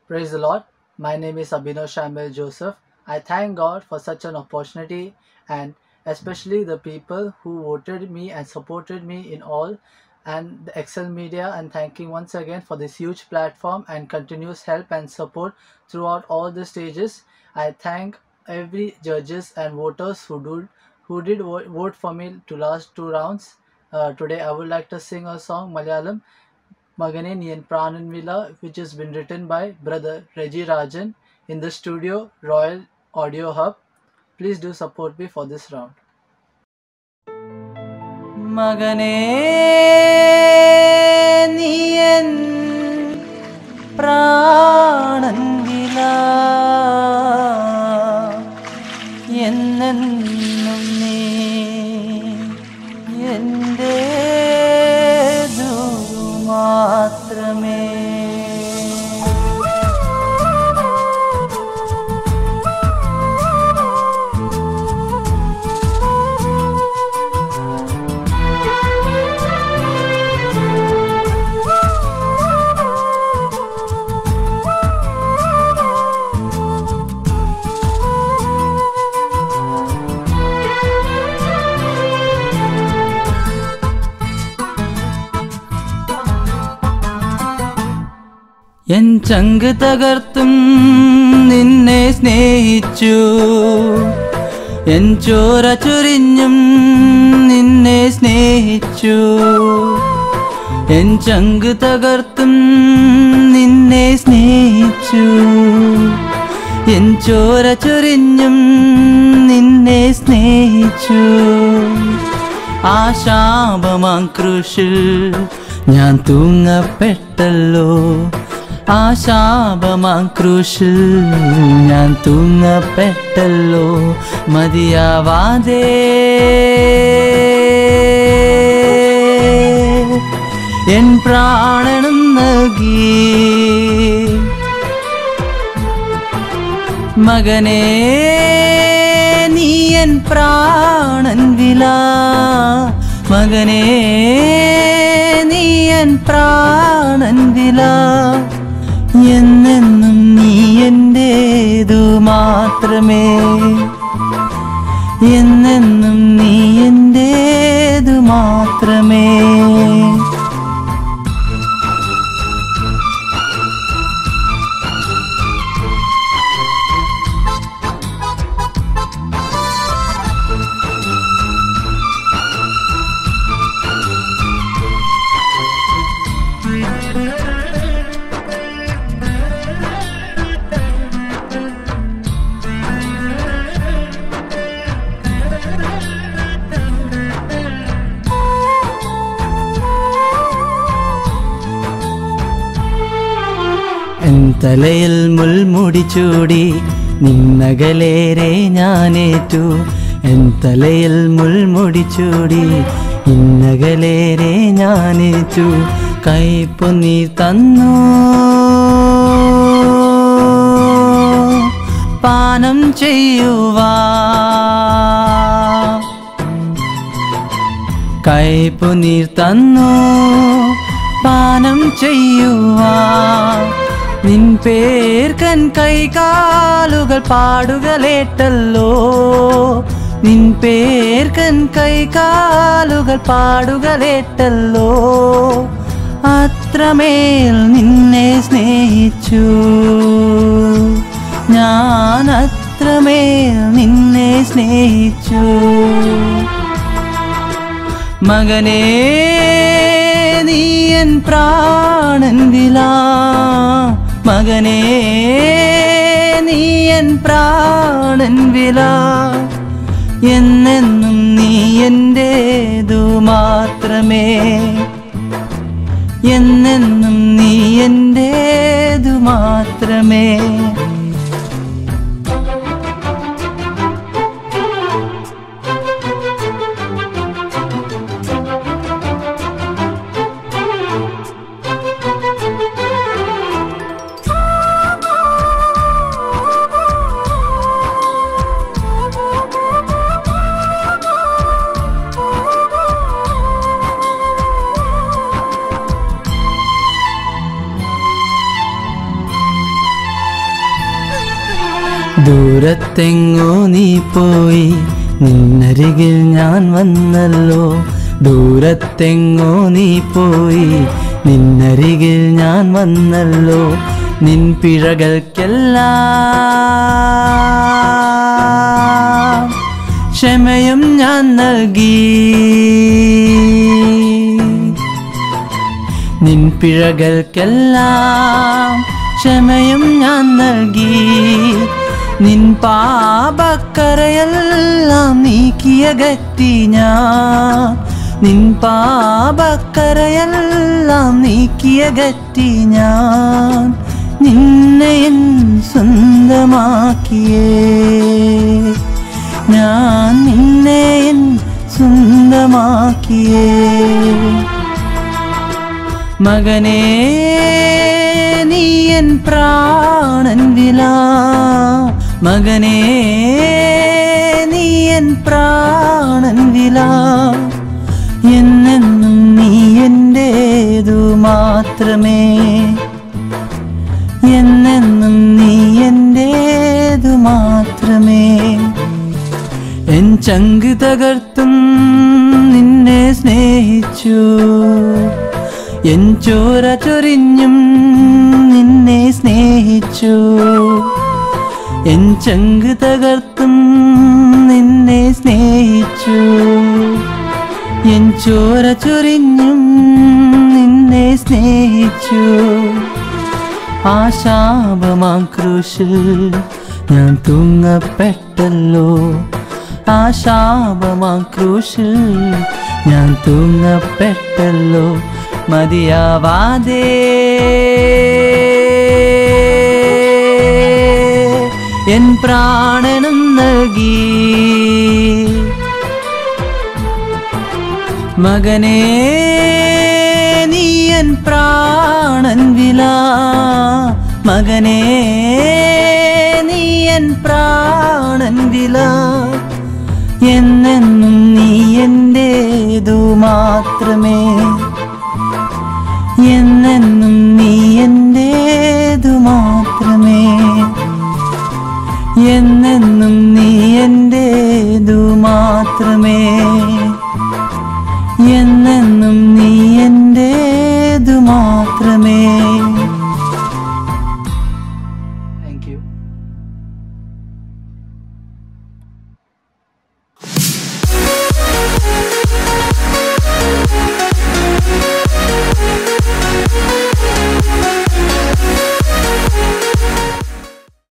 Praise the Lord. My name is Abhinav Shamil Joseph. I thank God for such an opportunity and especially the people who voted me and supported me in all and the Excel Media and thanking once again for this huge platform and continuous help and support throughout all the stages. I thank every judges and voters who do who did vo- vote for me to last two rounds. Uh, today I would like to sing a song Malayalam Magane Niyan Pranan Villa, which has been written by brother Reggie Rajan in the studio Royal Audio Hub. Please do support me for this round. മകനേ നീയൻ പ്രാണൻ വില എന്നെന്നും നീ എൻ്റേതു മാത്രമേ N ചങ്ക് തകർത്തും നിന്നെ സ്നേഹിച്ചു N ചോര ചൊരിഞ്ഞും നിന്നെ സ്നേഹിച്ചു എൻ ചങ്ക് തകർത്തും നിന്നെ സ്നേഹിച്ചു എൻ ചോര ചൊരിഞ്ഞും നിന്നെ സ്നേഹിച്ചു ആ ശാപമാം ക്രൂശിൽ ഞാൻ തൂങ്ങപ്പെട്ടല്ലോ ആ ശാപമാം ക്രൂശിൽ ഞാൻ തൂങ്ങപ്പെട്ടല്ലോ മതിയാവാതെ എൻ പ്രാണനും നൽകി മകനേ നീ എൻ പ്രാണൻ വില മകനേ നീ എൻ പ്രാണൻ വില എന്നെന്നും നീ എൻ്റേതു മാത്രമേ എന്നെന്നും നീ എൻ്റേതു മാത്രമേ എൻ തലയിൽ മുൾമുടി ചൂടി നിന്നകലേരെ ഞാനേറ്റു എൻ തലയിൽ മുൾമുടി ചൂടി ഇന്നകലേരെ ഞാനേറ്റു കൈപ്പു നീ തന്നു പാനം ചെയ്യുവാ കൈപ്പു നീർ തന്നു പാനം ചെയ്യുവാ നിൻ പേർക്കൻ കൈകാലുകൾ പാടുകളേറ്റല്ലോ നിൻ പേർക്കൻ കൈകാലുകൾ പാടുകളേറ്റല്ലോ അത്രമേൽ നിന്നെ സ്നേഹിച്ചു ഞാൻ അത്രമേൽ നിന്നെ സ്നേഹിച്ചു മകനേ നീ എൻ പ്രാണൻ വില മകനേ നീ എൻ പ്രാണൻ വില എന്നെന്നും നീ എൻ്റേതു മാത്രമേ എന്നെന്നും നീ എൻ്റേതു മാത്രമേ ദൂരത്തെങ്ങോ നീ പോയി നിന്നരികിൽ ഞാൻ വന്നല്ലോ ദൂരത്തെങ്ങോ നീ പോയി നിന്നരികിൽ ഞാൻ വന്നല്ലോ നിൻ പിഴകൾക്കെല്ലാം ക്ഷമയും ഞാൻ നൽകി നിൻ പിഴകൾക്കെല്ലാം ക്ഷമയും ഞാൻ നൽകി നിൻ പാപക്കരയെല്ലാം നീക്കിയകറ്റി ഞാൻ നിൻ പാപക്കരയെല്ലാം നീക്കിയകറ്റി ഞാൻ നിന്നെ എൻ സ്വന്തമാക്കിയേ ഞാൻ നിന്നെ എൻ സ്വന്തമാക്കിയേ മകനേ നീ എൻ പ്രാണൻ വില മകനേ നീ എൻ പ്രാണൻ വില എന്നെന്നും നീ എൻ്റേതു മാത്രമേ എന്നെന്നും നീ എൻ്റേതു മാത്രമേ എൻ ചങ്ക് തകർത്തും നിന്നെ സ്നേഹിച്ചു എൻ ചോര ചൊരിഞ്ഞും നിന്നെ സ്നേഹിച്ചു എൻ ചങ്ക് തകർത്തും നിന്നെ സ്നേഹിച്ചു എൻ ചോര ചൊരിഞ്ഞും നിന്നെ സ്നേഹിച്ചു ആ ശാപമാം ക്രൂശിൽ ഞാൻ തൂങ്ങപ്പെട്ടല്ലോ ആ ശാപമാം ക്രൂശിൽ ഞാൻ തൂങ്ങപ്പെട്ടല്ലോ മതിയാവാതെ എൻ പ്രാണനും നൽകി മകനേ നീ എൻ പ്രാണൻ വില മകനേ നീ എൻ പ്രാണൻ വില എന്നെന്നും നീ എൻ്റേതു മാത്രമേ